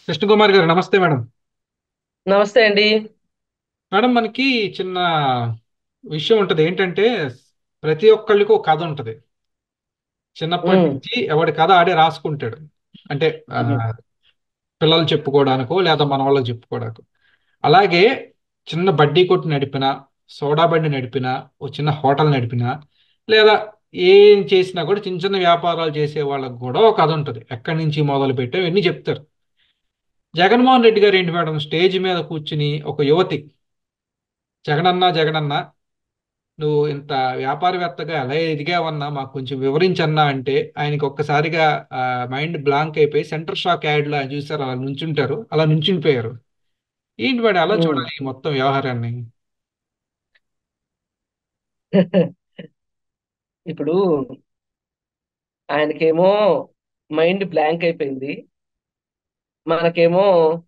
కృష్ణకుమార్ గారు నమస్తే మేడం నమస్తే అండి మేడం మనకి చిన్న విషయం ఉంటది ఏంటంటే ప్రతి ఒక్కళ్ళకి ఒక కథ ఉంటది చిన్నప్పటి ఉమ్, నుంచి ఎవడి కథ ఆడే రాసుకుంటాడు అంటే ఆ, ఉమ్, పిల్లలు చెప్పుకోవడానికో లేదా మన వాళ్ళకి చెప్పుకోవడానికో అలాగే చిన్న బడ్డీ కొట్టు నడిపినా సోడా బండి నడిపినా ఓ చిన్న హోటల్ నడిపినా లేదా ఏం చేసినా కూడా చిన్న చిన్న వ్యాపారాలు చేసే వాళ్ళకి కూడా ఒక కథ ఉంటుంది ఎక్కడి నుంచి మొదలు పెట్టాం ఇవన్నీ చెప్తారు జగన్మోహన్ రెడ్డి గారు ఏంటి మేడం స్టేజ్ మీద కూర్చుని ఒక యువతి జగనన్న జగనన్న నువ్వు ఇంత వ్యాపారవేత్తగా ఎలా ఎదిగావన్నా మాకు కొంచెం వివరించన్నా అంటే ఆయనకి ఒక్కసారిగా మైండ్ బ్లాంక్ అయిపోయి సెంటర్ షాక్ యాడ్లో ఆయన చూసారు అలా నుంచుంటారు అలా నుంచుండిపోయారు ఏంటి మేడం అలా ఉమ్. చూడాలి ఈ మొత్తం వ్యవహారాన్ని ఇప్పుడు ఆయనకేమో మైండ్ బ్లాంక్ అయిపోయింది మనకేమో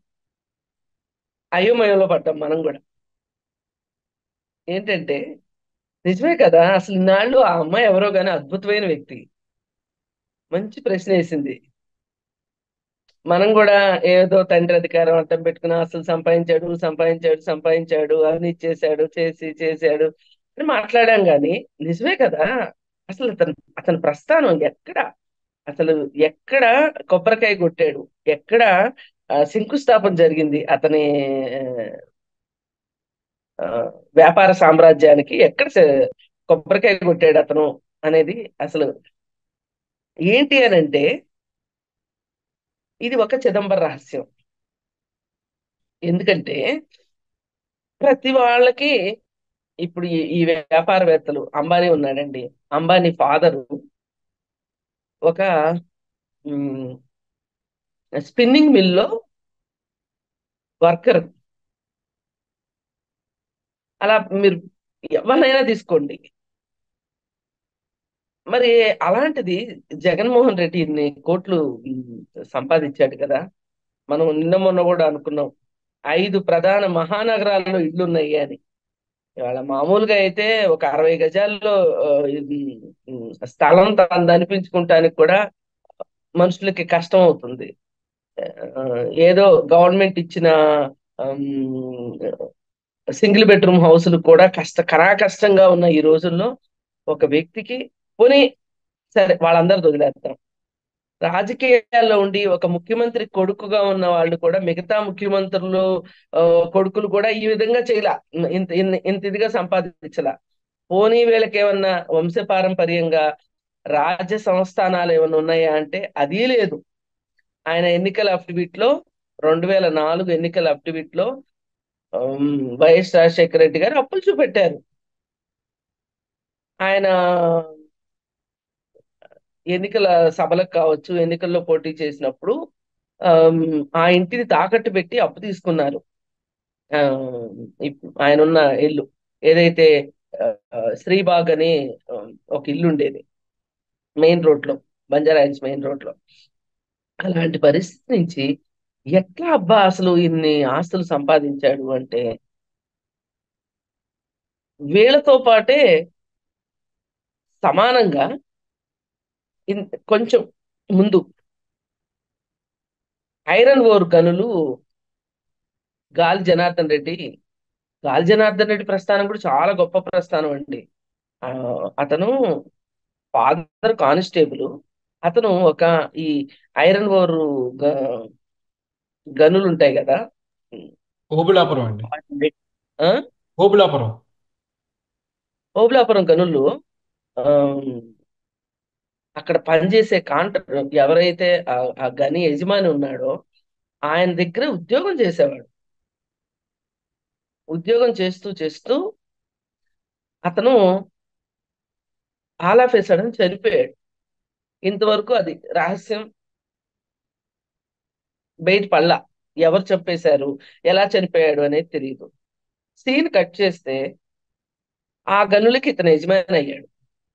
అయోమయంలో పడ్డాం మనం కూడా ఏంటంటే నిజమే కదా అసలు ఇన్నాళ్ళు ఆ అమ్మాయి ఎవరో కానీ అద్భుతమైన వ్యక్తి మంచి ప్రశ్న వేసింది మనం కూడా ఏదో తండ్రి అధికారం అడ్డం పెట్టుకుని అసలు సంపాదించాడు సంపాదించాడు సంపాదించాడు అన్ని చేశాడు చేసి చేశాడు అని మాట్లాడాం కానీ నిజమే కదా అసలు అతను అతని ప్రస్థానం ఎక్కడ అసలు ఎక్కడ కొబ్బరికాయ కొట్టాడు ఎక్కడ ఆ, శంకుస్థాపన జరిగింది అతని ఆ, వ్యాపార సామ్రాజ్యానికి ఎక్కడ స- కొబ్బరికాయ కొట్టాడు అతను అనేది అసలు ఏంటి అని అంటే ఇది ఒక చిదంబర రహస్యం ఎందుకంటే ప్రతి వాళ్ళకి ఇప్పుడు ఈ ఈ వ్యాపారవేత్తలు అంబానీ ఉన్నాడండి అంబానీ ఫాదరు ఒక స్పిన్నింగ్ మిల్లో వర్కర్ అలా మీరు ఎవరినైనా తీసుకోండి మరి అలాంటిది జగన్మోహన్ రెడ్డి ఇన్ని కోట్లు ఉమ్, సంపాదించాడు కదా మనం నిన్న మొన్న కూడా అనుకున్నాం ఐదు ప్రధాన మహానగరాల్లో ఇళ్ళు ఉన్నాయి అని ఇవాళ మామూలుగా అయితే ఒక అరవై గజాల్లో ఆ, ఇది, ఉమ్, స్థలం తాను అనిపించుకుంటానికి కూడా మనుషులకి కష్టం అవుతుంది ఆ, ఏదో గవర్నమెంట్ ఇచ్చిన సింగిల్ బెడ్రూమ్ హౌసులు కూడా కష్ట కరాకష్టంగా ఉన్న ఈ రోజుల్లో ఒక వ్యక్తికి పోనీ సరే వాళ్ళందరూ వదిలేస్తాం రాజకీయాల్లో ఉండి ఒక ముఖ్యమంత్రి కొడుకుగా ఉన్న వాళ్ళు కూడా మిగతా ముఖ్యమంత్రులు ఆ, కొడుకులు కూడా ఈ విధంగా చేయలా ఇంత ఇన్ని- ఇంత ఇదిగా సంపాదించలా పోనీ వీళ్ళకి ఏమన్నా వంశపారంపర్యంగా రాజ్య సంస్థానాలు ఏమన్నా ఉన్నాయా అంటే అది లేదు ఆయన ఎన్నికల అఫిడవిట్ లో రెండు వేల నాలుగు ఎన్నికల అఫిడవిట్ లో ఉమ్, వైఎస్ రాజశేఖర రెడ్డి గారు అప్పులు చూపెట్టారు ఆయన ఎన్నికల సభలకు కావచ్చు ఎన్నికల్లో పోటీ చేసినప్పుడు ఆమ్, ఆ ఇంటిని తాకట్టు పెట్టి అప్పు తీసుకున్నారు ఆ, ఇప్- ఆయన ఉన్న ఇల్లు ఏదైతే ఆ, శ్రీబాగ్ అని ఆ, ఒక ఇల్లు ఉండేది మెయిన్ రోడ్ లో బంజారాహిల్స్ మెయిన్ రోడ్ లో అలాంటి పరిస్థితి నుంచి ఎట్లా అబ్బా అసలు ఇన్ని ఆస్తులు సంపాదించాడు అంటే వీళ్ళతో పాటే సమానంగా ఇన్- కొంచెం ముందు ఐరన్ ఓర్ గనులు గాలి జనార్దన్ రెడ్డి గాలి జనార్దన్ రెడ్డి ప్రస్థానం కూడా చాలా గొప్ప ప్రస్థానం అండి ఆ, అతను ఫాదర్ కానిస్టేబుల్ అతను ఒక ఈ ఐరన్ ఓర్ గ- గనులు ఉంటాయి కదా ఓబులాపురం అండి వాటిని ఆ? ఓబులాపురం ఓబులాపురం గనులు ఆమ్, అక్కడ పనిచేసే కాంట్రాక్టర్ ఎవరైతే ఆ ఆ గని యజమాని ఉన్నాడో ఆయన దగ్గర ఉద్యోగం చేసేవాడు ఉద్యోగం చేస్తూ చేస్తూ అతను ఆల్ ఆఫ్ ఏ సడన్ చనిపోయాడు ఇంతవరకు అది రహస్యం బయట పడలా ఎవరు చంపేశారు ఎలా చనిపోయాడు అనేది తెలియదు సీన్ కట్ చేస్తే ఆ గనులకి ఇతను యజమాని అయ్యాడు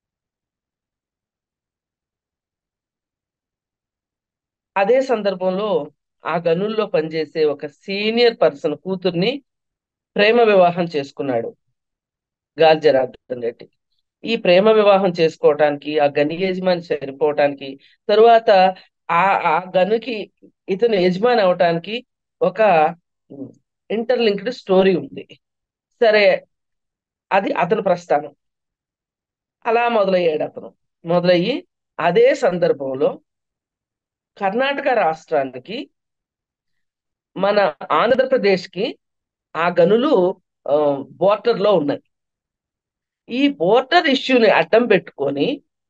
అదే సందర్భంలో ఆ గనుల్లో పనిచేసే ఒక సీనియర్ పర్సన్ కూతుర్ని ప్రేమ వివాహం చేసుకున్నాడు గాలి జనార్దన్ రెడ్డి ఈ ప్రేమ వివాహం చేసుకోవటానికి ఆ గని యజమాని చనిపోవటానికి తరువాత ఆ ఆ గనుకి ఇతను యజమాని అవటానికి ఒక ఇంటర్లింక్డ్ స్టోరీ ఉంది సరే అది అతని ప్రస్థానం అలా మొదలయ్యాడు అతను మొదలయ్యి అదే సందర్భంలో కర్ణాటక రాష్ట్రానికి మన ఆంధ్రప్రదేశ్కి ఆ గనులు బోర్డర్ లో ఉన్నాయి ఈ బోర్డర్ ఇష్యూని అడ్డం పెట్టుకొని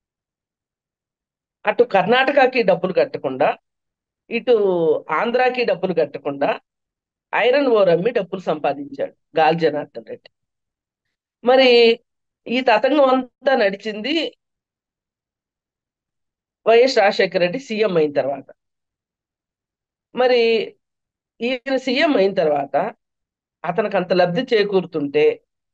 అటు కర్ణాటకకి డబ్బులు కట్టకుండా ఇటు ఆంధ్రాకి డబ్బులు కట్టకుండా ఐరన్ ఓర్ అమ్మి డబ్బులు సంపాదించాడు గాలి జనార్దన్ రెడ్డి మరి ఈ తతంగం అంతా నడిచింది వైఎస్ రాజశేఖర రెడ్డి సీఎం అయిన తర్వాత మరి ఈయన సీఎం అయిన తర్వాత అతనికి అంత లబ్ధి చేకూరుతుంటే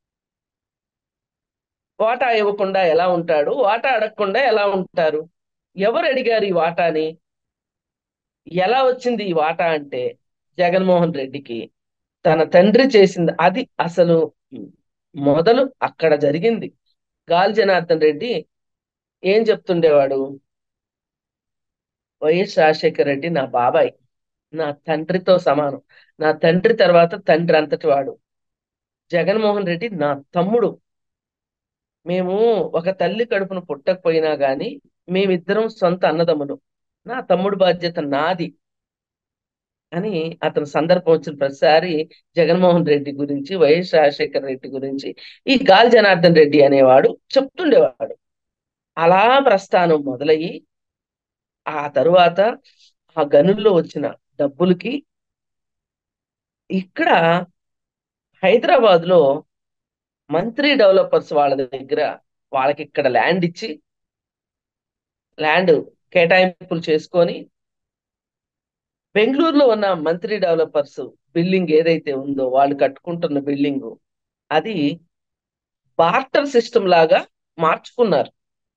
వాటా ఇవ్వకుండా ఎలా ఉంటాడు వాటా అడగకుండా ఎలా ఉంటారు ఎవరు అడిగారు ఈ వాటాని ఎలా వచ్చింది ఈ వాటా అంటే జగన్మోహన్ రెడ్డికి తన తండ్రి చేసింది అది అసలు మొదలు అక్కడ జరిగింది గాలి జనార్దన్ రెడ్డి ఏం చెప్తుండేవాడు వైఎస్ రాజశేఖర రెడ్డి నా బాబాయ్ నా తండ్రితో సమానం నా తండ్రి తర్వాత తండ్రి అంతటి వాడు జగన్మోహన్ రెడ్డి నా తమ్ముడు మేము ఒక తల్లి కడుపును పుట్టకపోయినా గాని మేమిద్దరం సొంత అన్నదమ్ములు నా తమ్ముడు బాధ్యత నాది అని అతను సందర్భం వచ్చిన ప్రతిసారి జగన్మోహన్ రెడ్డి గురించి వైఎస్ రాజశేఖర రెడ్డి గురించి ఈ గాలి జనార్దన్ రెడ్డి అనేవాడు చెప్తుండేవాడు అలా ప్రస్థానం మొదలయ్యి ఆ తరువాత ఆ గనుల్లో వచ్చిన డబ్బులకి ఇక్కడ హైదరాబాద్ లో మంత్రి డెవలపర్స్ వాళ్ళ దగ్గర వాళ్ళకి ఇక్కడ ల్యాండ్ ఇచ్చి ల్యాండ్ కేటాయింపులు చేసుకొని బెంగళూరులో ఉన్న మంత్రి డెవలపర్స్ బిల్డింగ్ ఏదైతే ఉందో వాళ్ళు కట్టుకుంటున్న బిల్డింగ్ అది బార్టర్ సిస్టమ్ లాగా మార్చుకున్నారు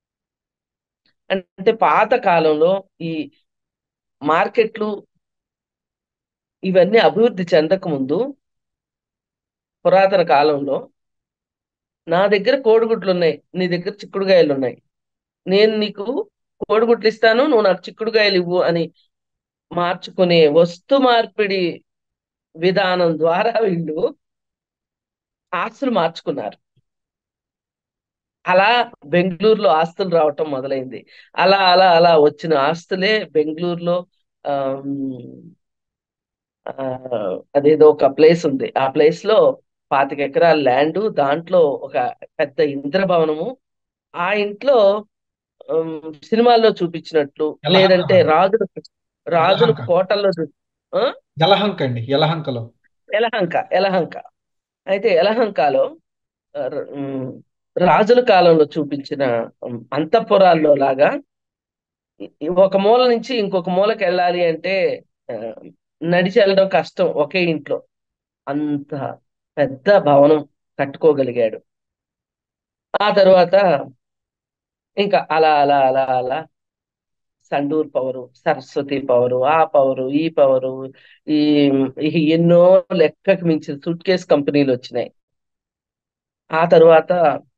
అంటే పాత కాలంలో ఈ మార్కెట్లు ఇవన్నీ అభివృద్ధి చెందక ముందు పురాతన కాలంలో నా దగ్గర కోడిగుడ్లు ఉన్నాయి నీ దగ్గర చిక్కుడుగాయలు ఉన్నాయి నేను నీకు కోడిగుడ్లు ఇస్తాను నువ్వు నాకు చిక్కుడుగాయలు ఇవ్వు అని మార్చుకునే వస్తు మార్పిడి విధానం ద్వారా వీళ్ళు ఆస్తులు మార్చుకున్నారు అలా బెంగళూరులో ఆస్తులు రావటం మొదలైంది అలా అలా అలా వచ్చిన ఆస్తులే బెంగళూరులో అదేదో ఒక ప్లేస్ ఉంది ఆ ప్లేస్ లో పాతిక ఎకరాల ల్యాండ్ దాంట్లో ఒక పెద్ద ఇంద్రభవనము ఆ ఇంట్లో సినిమాల్లో చూపించినట్లు లేదంటే రాజుల రాజుల కోటల్లో యలహంక అండి యలహంకలో ఎలహంక ఎలహంక అయితే ఎలహంకలో రాజుల కాలంలో చూపించిన అంతఃపురాల్లో లాగా ఒక మూల నుంచి ఇంకొక మూలకి వెళ్ళాలి అంటే నడిచి వెళ్ళడం కష్టం ఒకే ఇంట్లో అంత పెద్ద భవనం కట్టుకోగలిగాడు ఆ తర్వాత ఇంకా అలా అలా అలా అలా సండూర్ పవరు సరస్వతి పవరు ఆ పవరు ఈ పవరు ఈ ఎన్నో లెక్కకు మించిన సూట్ కేస్ కంపెనీలు వచ్చినాయి ఆ తర్వాత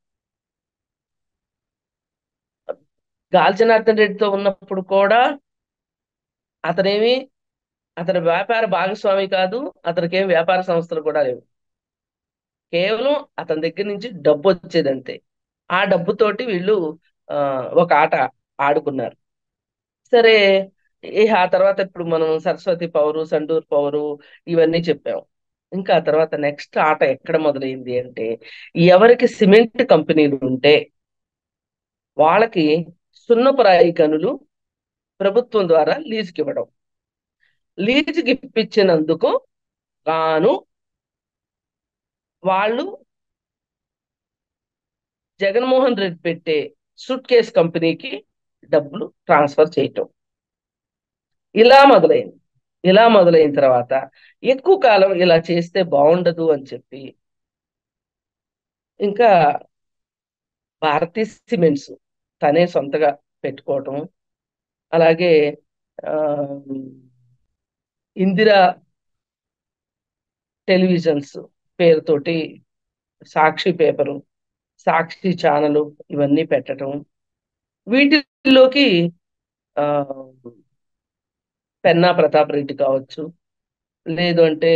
గాలి జనార్దన్ రెడ్డితో ఉన్నప్పుడు కూడా అతనేమి అతని వ్యాపార భాగస్వామి కాదు అతనికి ఏం వ్యాపార సంస్థలు కూడా లేవు కేవలం అతని దగ్గర నుంచి డబ్బు వచ్చేదంతే ఆ డబ్బుతోటి వీళ్ళు ఆ ఒక ఆట ఆడుకున్నారు సరే ఆ తర్వాత ఇప్పుడు మనం సరస్వతి పవరు సండూర్ పవరు ఇవన్నీ చెప్పాం ఇంకా ఆ తర్వాత నెక్స్ట్ ఆట ఎక్కడ మొదలైంది అంటే ఎవరికి సిమెంట్ కంపెనీలు ఉంటే వాళ్ళకి సున్నపురాయి గనులు ప్రభుత్వం ద్వారా లీజుకి ఇవ్వడం లీజుకి ఇప్పించినందుకు గాను వాళ్ళు జగన్మోహన్ రెడ్డి పెట్టే సూట్ కేస్ కంపెనీకి డబ్బులు ట్రాన్స్ఫర్ చేయటం ఇలా మొదలైంది ఇలా మొదలైన తర్వాత ఎక్కువ కాలం ఇలా చేస్తే బాగుండదు అని చెప్పి ఇంకా భారతీ సిమెంట్స్ తనే సొంతగా పెట్టుకోవటం అలాగే ఇందిరా టెలివిజన్స్ పేరుతోటి సాక్షి పేపరు సాక్షి ఛానల్ ఇవన్నీ పెట్టడం వీటిల్లోకి పెన్నా ప్రతాప్ రెడ్డి కావచ్చు లేదు అంటే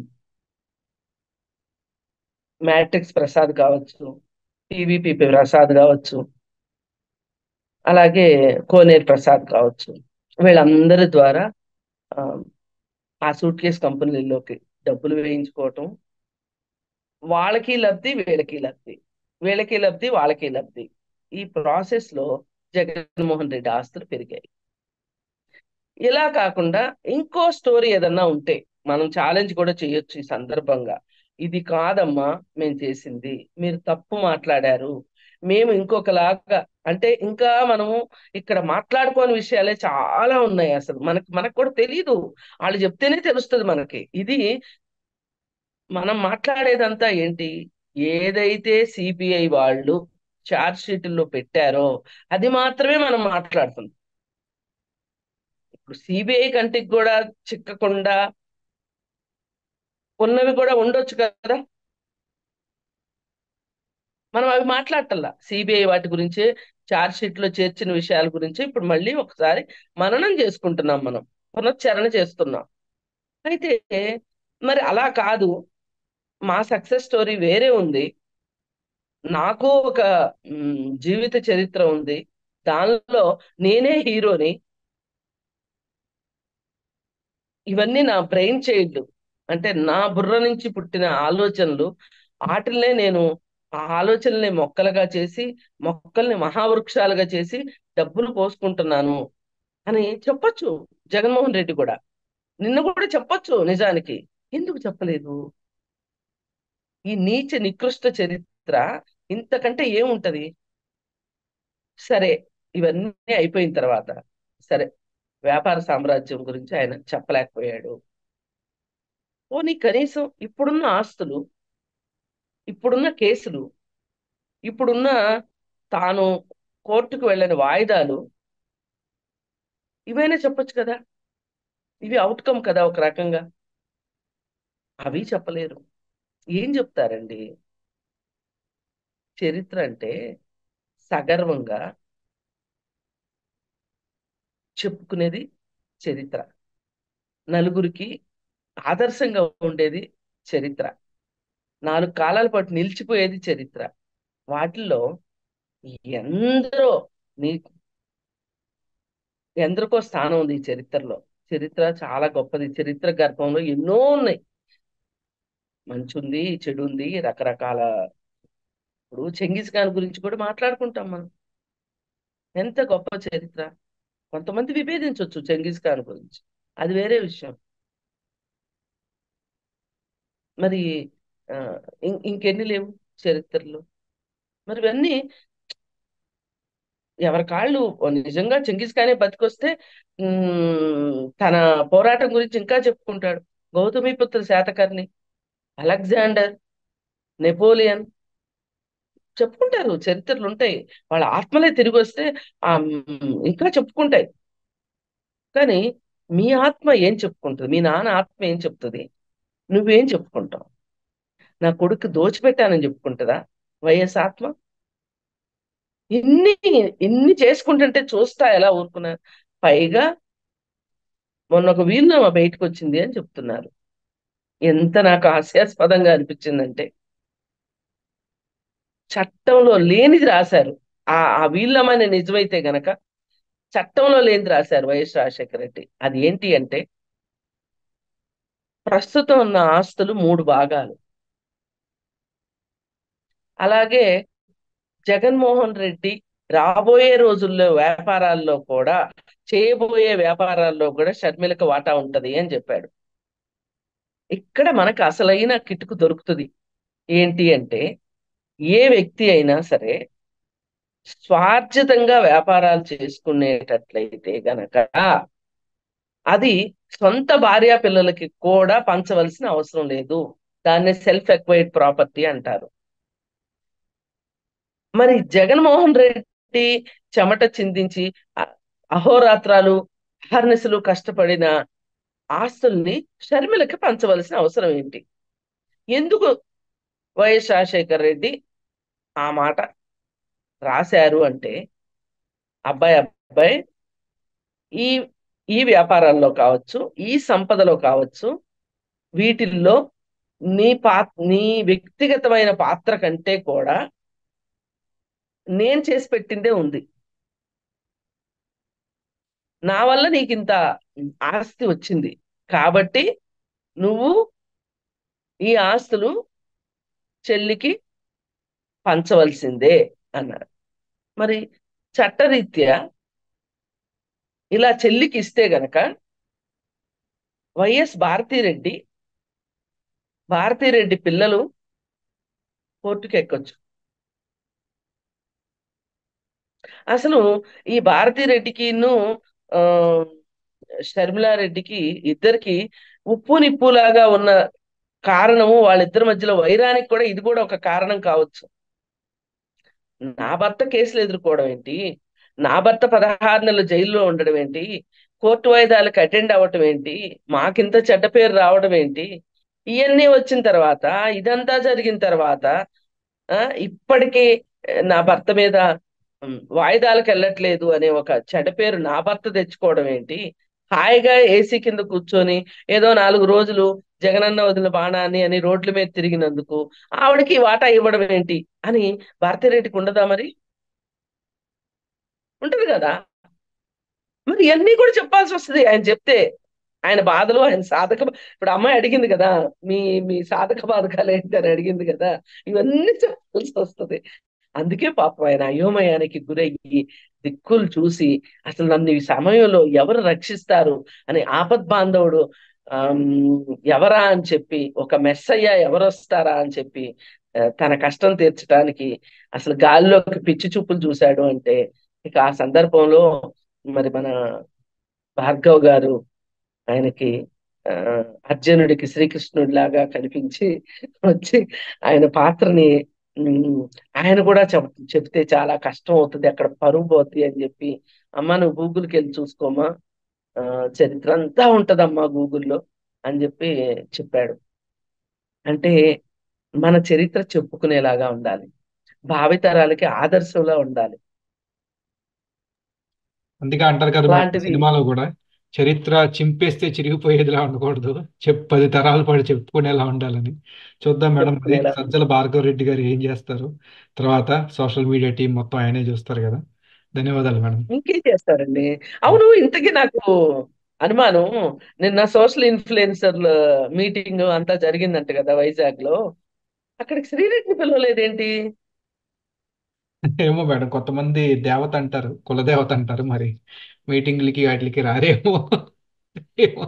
మ్యాట్రిక్స్ ప్రసాద్ కావచ్చు టీవీపీ ప్రసాద్ కావచ్చు అలాగే కోనేరు ప్రసాద్ కావచ్చు వీళ్ళందరి ద్వారా ఆ, ఆ సూట్ కేస్ కంపెనీలోకి డబ్బులు వేయించుకోవటం వాళ్ళకి లబ్ధి వీళ్ళకి లబ్ధి వీళ్ళకి లబ్ధి వాళ్ళకి లబ్ధి ఈ ప్రాసెస్ లో జగన్మోహన్ రెడ్డి ఆస్తులు పెరిగాయి ఇలా కాకుండా ఇంకో స్టోరీ ఏదన్నా ఉంటే మనం ఛాలెంజ్ కూడా చేయొచ్చు ఈ సందర్భంగా ఇది కాదమ్మా మేము చేసింది మీరు తప్పు మాట్లాడారు మేము ఇంకొకలాగా అంటే ఇంకా మనము ఇక్కడ మాట్లాడుకోని విషయాలే చాలా ఉన్నాయి అసలు మనకు మనకు కూడా తెలియదు వాళ్ళు చెప్తేనే తెలుస్తుంది మనకి ఇది మనం మాట్లాడేదంతా ఏంటి ఏదైతే సిబిఐ వాళ్ళు చార్జ్ షీట్లో పెట్టారో అది మాత్రమే మనం మాట్లాడుతున్నాం ఇప్పుడు సిబిఐ కంటికి కూడా చిక్కకుండా ఉన్నవి కూడా ఉండొచ్చు కదా మనం అవి మాట్లాడటల్లా సిబిఐ వాటి గురించి చార్జ్ షీట్ లో చేర్చిన విషయాల గురించి ఇప్పుడు మళ్ళీ ఒకసారి మననం చేసుకుంటున్నాం మనం పునశ్చరణ చేస్తున్నాం అయితే మరి అలా కాదు మా సక్సెస్ స్టోరీ వేరే ఉంది నాకు ఒక మ్, జీవిత చరిత్ర ఉంది దానిలో నేనే హీరోని ఇవన్నీ నా బ్రెయిన్ చైల్డ్ అంటే నా బుర్ర నుంచి పుట్టిన ఆలోచనలు వాటిల్నే నేను ఆ ఆలోచనల్ని మొక్కలుగా చేసి మొక్కల్ని మహావృక్షాలుగా చేసి డబ్బులు పోసుకుంటున్నాను అని చెప్పొచ్చు జగన్మోహన్ రెడ్డి కూడా నిన్న కూడా చెప్పొచ్చు నిజానికి ఎందుకు చెప్పలేదు ఈ నీచ నికృష్ట చరిత్ర ఇంతకంటే ఏముంటది సరే ఇవన్నీ అయిపోయిన తర్వాత సరే వ్యాపార సామ్రాజ్యం గురించి ఆయన చెప్పలేకపోయాడు పోనీ కనీసం ఇప్పుడున్న ఆస్తులు ఇప్పుడున్న కేసులు ఇప్పుడున్న తాను కోర్టుకు వెళ్ళని వాయిదాలు ఇవైనా చెప్పొచ్చు కదా ఇవి అవుట్కమ్ కదా ఒక రకంగా అవి చెప్పలేరు ఏం చెప్తారండి చరిత్ర అంటే సగర్వంగా చెప్పుకునేది చరిత్ర నలుగురికి ఆదర్శంగా ఉండేది చరిత్ర నాలుగు కాలాల పాటు నిలిచిపోయేది చరిత్ర వాటిల్లో ఎందరో నీ ఎందరికో స్థానం ఉంది ఈ చరిత్రలో చరిత్ర చాలా గొప్పది చరిత్ర గర్భంలో ఎన్నో ఉన్నాయి మంచి ఉంది చెడు ఉంది రకరకాల ఇప్పుడు చెంగిస్ ఖాన్ గురించి కూడా మాట్లాడుకుంటాం మనం ఎంత గొప్ప చరిత్ర కొంతమంది విభేదించవచ్చు చెంగిస్ ఖాన్ గురించి అది వేరే విషయం మరి ఆ, ఇం- ఇంకెన్ని లేవు చరిత్రలో మరి ఇవన్నీ ఎవరి కాళ్ళు నిజంగా చెంగిస్ ఖానే బతికొస్తే ఉమ్, తన పోరాటం గురించి ఇంకా చెప్పుకుంటాడు గౌతమిపుత్ర శాతకర్ణి అలెగ్జాండర్ నెపోలియన్ చెప్పుకుంటారు చరిత్రలు ఉంటాయి వాళ్ళ ఆత్మలే తిరిగి వస్తే ఆ ఉమ్, ఇంకా చెప్పుకుంటాయి కానీ మీ ఆత్మ ఏం చెప్పుకుంటుంది మీ నాన్న ఆత్మ ఏం చెప్తుంది నువ్వేం చెప్పుకుంటావు నా కొడుకు దోచిపెట్టానని చెప్పుకుంటుందా వైఎస్ ఆత్మ ఇన్ని ఇన్ని చేసుకుంటుంటే చూస్తా ఎలా ఊరుకున్నా పైగా మొన్న ఒక వీలునామా బయటకు వచ్చింది అని చెప్తున్నారు ఎంత నాకు హాస్యాస్పదంగా అనిపించిందంటే చట్టంలో లేనిది రాశారు ఆ ఆ వీలునామాని నిజమైతే గనక చట్టంలో లేనిది రాశారు వైఎస్ రాజశేఖర రెడ్డి అది ఏంటి అంటే ప్రస్తుతం ఉన్న ఆస్తులు మూడు భాగాలు అలాగే జగన్మోహన్ రెడ్డి రాబోయే రోజుల్లో వ్యాపారాల్లో కూడా చేయబోయే వ్యాపారాల్లో కూడా షర్మిలకు వాటా ఉంటది అని చెప్పాడు ఇక్కడ మనకు అసలైన కిటుకు దొరుకుతుంది ఏంటి అంటే ఏ వ్యక్తి అయినా సరే స్వార్జితంగా వ్యాపారాలు చేసుకునేటట్లయితే గనక అది సొంత భార్యా పిల్లలకి కూడా పంచవలసిన అవసరం లేదు దాన్ని సెల్ఫ్ ఎక్వైర్డ్ ప్రాపర్టీ అంటారు మరి జగన్మోహన్ రెడ్డి చెమట చిందించి అ- అహోరాత్రాలు అహర్నిశలు కష్టపడిన ఆస్తుల్ని షర్మిలకి పంచవలసిన అవసరం ఏంటి ఎందుకు వైఎస్ రాజశేఖర్ రెడ్డి ఆ మాట రాశారు అంటే అబ్బాయి అబ్బాయి ఈ ఈ వ్యాపారాల్లో కావచ్చు ఈ సంపదలో కావచ్చు వీటిల్లో నీ పా నీ వ్యక్తిగతమైన పాత్ర కంటే కూడా నేను చేసి పెట్టిందే ఉంది నా వల్ల నీకు ఇంత ఆస్తి వచ్చింది కాబట్టి నువ్వు ఈ ఆస్తులు చెల్లికి పంచవలసిందే అన్నారు మరి చట్టరీత్యా ఇలా చెల్లికి ఇస్తే గనక వైఎస్ భారతిరెడ్డి భారతిరెడ్డి పిల్లలు కోర్టుకు ఎక్కొచ్చు అసలు ఈ భారతిరెడ్డికిను ఆ షర్మిలారెడ్డికి ఇద్దరికి ఉప్పు నిప్పులాగా ఉన్న కారణము వాళ్ళిద్దరి మధ్యలో వైరానికి కూడా ఇది కూడా ఒక కారణం కావచ్చు నా భర్త కేసులు ఎదుర్కోవడం ఏంటి నా భర్త పదహారు నెలలు జైల్లో ఉండడం ఏంటి కోర్టు వాయిదాలకు అటెండ్ అవ్వటం ఏంటి మాకింత చెడ్డ పేరు రావడం ఏంటి ఇవన్నీ వచ్చిన తర్వాత ఇదంతా జరిగిన తర్వాత ఆ ఇప్పటికీ నా భర్త మీద ఉమ్, వాయిదాలకు వెళ్ళట్లేదు అనే ఒక చెడ్డ పేరు నా భర్త తెచ్చుకోవడం ఏంటి హాయిగా ఏసీ కింద కూర్చొని ఏదో నాలుగు రోజులు జగనన్న వదిలిన బాణాన్ని అని రోడ్ల మీద తిరిగినందుకు ఆవిడకి వాటా ఇవ్వడం ఏంటి అని భారతిరెడ్డికి ఉండదా మరి ఉంటది కదా మరి ఇవన్నీ కూడా చెప్పాల్సి వస్తుంది ఆయన చెప్తే ఆయన బాధలు ఆయన సాధక ఇప్పుడు అమ్మాయి అడిగింది కదా మీ మీ సాధక బాధకాలు ఏంటి అని అడిగింది కదా ఇవన్నీ చెప్పాల్సి వస్తుంది అందుకే పాపం ఆయన అయోమయానికి గురయ్యి దిక్కులు చూసి అసలు నన్ను ఈ సమయంలో ఎవరు రక్షిస్తారు అని ఆపద్ బాంధవుడు ఆమ్, ఎవరా అని చెప్పి ఒక మెస్సయ్య ఎవరు వస్తారా అని చెప్పి ఆ, తన కష్టం తీర్చడానికి అసలు గాలిలోకి పిచ్చి చూపులు చూశాడు అంటే ఇక ఆ సందర్భంలో మరి మన భార్గవ్ గారు ఆయనకి ఆ, అర్జునుడికి శ్రీకృష్ణుడి లాగా కనిపించి వచ్చి ఆయన పాత్రని ఉమ్, ఆయన కూడా చెప్ చెప్తే చాలా కష్టం అవుతుంది అక్కడ పరువు పోతుంది అని చెప్పి అమ్మ నువ్వు గూగుల్కి వెళ్ళి చూసుకోమా ఆ, చరిత్ర అంతా ఉంటదమ్మా గూగుల్లో అని చెప్పి చెప్పాడు అంటే మన చరిత్ర చెప్పుకునేలాగా ఉండాలి భావితరాలకి ఆదర్శంలా ఉండాలి అందుకే అంటారు కదా మేడం అలాంటిది సినిమాలో కూడా చరిత్ర చింపేస్తే చిరిగిపోయేదిలా ఉండకూడదు చెప్ పది తరాల పాటు చెప్పుకునేలా ఉండాలని చూద్దాం మేడం మరి చెప్పుకునేలా సజ్జల భార్గవ రెడ్డి గారు ఏం చేస్తారు తర్వాత సోషల్ మీడియా టీం మొత్తం ఆయనే చూస్తారు కదా ధన్యవాదాలు మేడం ఇంకేం చేస్తారండి అవును ఇంతకీ నాకు అనుమానం నిన్న సోషల్ ఇన్ఫ్లుయెన్సర్ల మీటింగ్ అంతా జరిగిందంట కదా వైజాగ్ లో అక్కడికి శ్రీరెడ్డిని పిలవలేదేంటి ఏమో మేడం కొంతమంది దేవత అంటారు కులదేవత అంటారు మరి మీటింగ్లకి వాటికి రారేమో ఏమో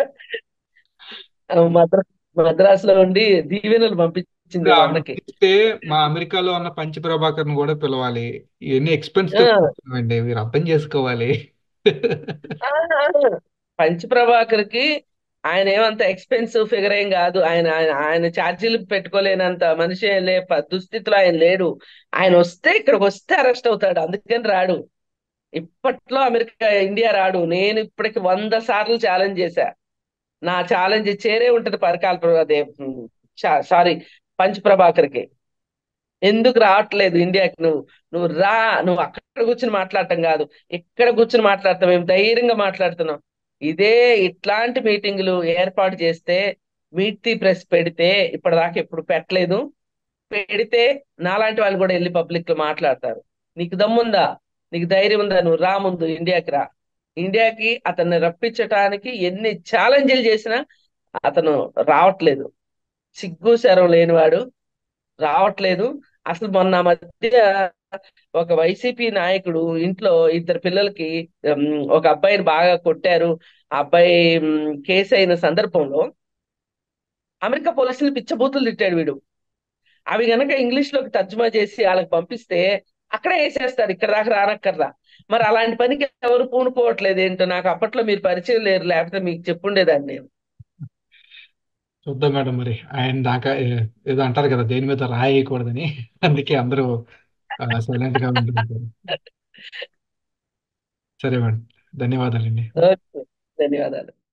ఆ, మద్రా మద్రాసులో ఉండి దీవెనలు పంపించింది ఇప్పుడు ఆవిడ అన్నకి పిలిస్తే మా అమెరికాలో ఉన్న పంచ ప్రభాకర్ని కూడా పిలవాలి ఇవన్నీ ఎక్స్పెన్స్ ఆ, తో కూడుకున్నవండి మీరు అర్థం చేసుకోవాలి ఆ, పంచ్ ప్రభాకర్కి ఆయన ఏమంత ఎక్స్పెన్సివ్ ఫిగర్ ఏం కాదు ఆయన ఆయన ఆయన ఛార్జీలు పెట్టుకోలేనంత మనిషి ఏం లే ప- దుస్థితిలో ఆయన లేడు ఆయన వస్తే ఇక్కడికి వస్తే అరెస్ట్ అవుతాడు అందుకని రాడు ఇప్పట్లో అమెరికా ఇండియా రాడు నేను ఇప్పటికి వంద సార్లు ఛాలెంజ్ చేశా నా ఛాలెంజ్ చేరే ఉంటది పరకాల ప్ర- అదే సారీ పంచ్ ప్రభాకర్కి ఎందుకు రావట్లేదు ఇండియాకి నువ్వు నువ్వు రా నువ్వు అక్కడ కూర్చుని మాట్లాడటం కాదు ఇక్కడ కూర్చుని మాట్లాడతాం మేము ధైర్యంగా మాట్లాడుతున్నాం ఇదే ఇట్లాంటి మీటింగులు ఏర్పాటు చేస్తే మీట్ ది ప్రెస్ పెడితే ఇప్పటిదాకా ఎప్పుడు పెట్టలేదు పెడితే నాలాంటి వాళ్ళు కూడా వెళ్ళి పబ్లిక్ లో మాట్లాడతారు నీకు దమ్ముందా నీకు ధైర్యం ఉందా నువ్వు రా ముందు ఇండియాకి రా ఇండియాకి అతన్ని రప్పించటానికి ఎన్ని ఛాలెంజ్లు చేసినా అతను రావట్లేదు సిగ్గు శరం లేనివాడు రావట్లేదు అసలు మొన్న మధ్య ఒక వైసీపీ నాయకుడు ఇంట్లో ఇద్దరు పిల్లలకి ఉమ్, ఒక అబ్బాయిని బాగా కొట్టారు ఆ అబ్బాయి ఉమ్, కేసు అయిన సందర్భంలో అమెరికా పోలీసులు పిచ్చబూతులు తిట్టాడు వీడు అవి గనక ఇంగ్లీష్ లోకి తర్జుమా చేసి వాళ్ళకి పంపిస్తే అక్కడే వేసేస్తారు ఇక్కడ దాకా రానక్కర్లా మరి అలాంటి పనికి ఎవరు పూనుకోవట్లేదు ఏంటో నాకు అప్పట్లో మీరు పరిచయం లేరు లేకపోతే మీకు చెప్పుండేదాన్ని నేను చూద్దాం మేడం మరి ఆయన దాకా ఏ- ఏదో అంటారు కదా దేని మీద రాయకూడదని అందుకే అందరూ సైలెంట్ గా ఉంటుంటారు సరే మేడం ధన్యవాదాలండి ఓకే ధన్యవాదాలు